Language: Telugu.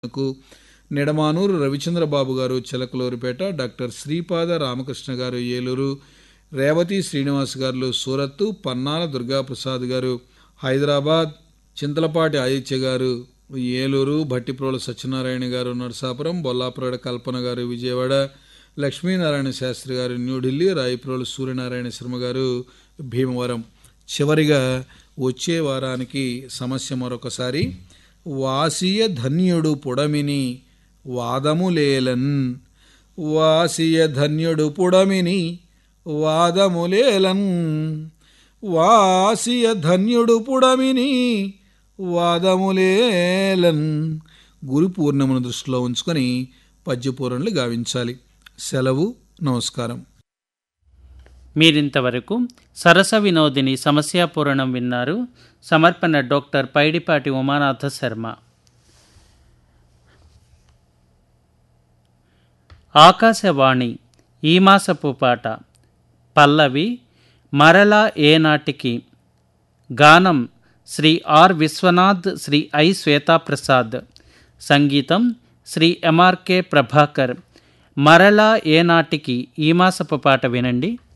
కు నిడమానూరు రవిచంద్రబాబు గారు చిలకలూరిపేట డాక్టర్ శ్రీపాద రామకృష్ణ గారు ఏలూరు రేవతి శ్రీనివాస్ గారు సూరత్తు పన్నాల దుర్గాప్రసాద్ గారు హైదరాబాద్ చింతలపాటి ఆదిత్య గారు ఏలూరు భట్టిప్రోల సత్యనారాయణ గారు నరసాపురం బొల్లాపురడ కల్పన గారు విజయవాడ లక్ష్మీనారాయణ శాస్త్రి గారు న్యూఢిల్లీ రాయప్రోలు సూర్యనారాయణ శర్మ గారు భీమవరం చివరిగా వచ్చే వారానికి సమస్య మరొకసారి వాసియ ధన్యుడు పుడమిని వాదములేలన్ వాసియ ధన్యుడు పుడమిని వాదములేలన్ వాసియ ధన్యుడు పుడమిని వాదములేలన్ గురు పూర్ణమును దృష్టిలో ఉంచుకొని పద్యపూరణలు గావించాలి సెలవు నమస్కారం మీరింతవరకు సరస వినోదిని సమస్యాపూరణం విన్నారు సమర్పణ డాక్టర్ పైడిపాటి ఉమానాథ శర్మ ఆకాశవాణి ఈ మాసపు పాట పల్లవి మరలా ఏనాటికి గానం శ్రీ ఆర్ విశ్వనాథ్ శ్రీ ఐ శ్వేతాప్రసాద్ సంగీతం శ్రీ ఎంఆర్కే ప్రభాకర్ మరలా ఏనాటికి ఈ మాసపు పాట వినండి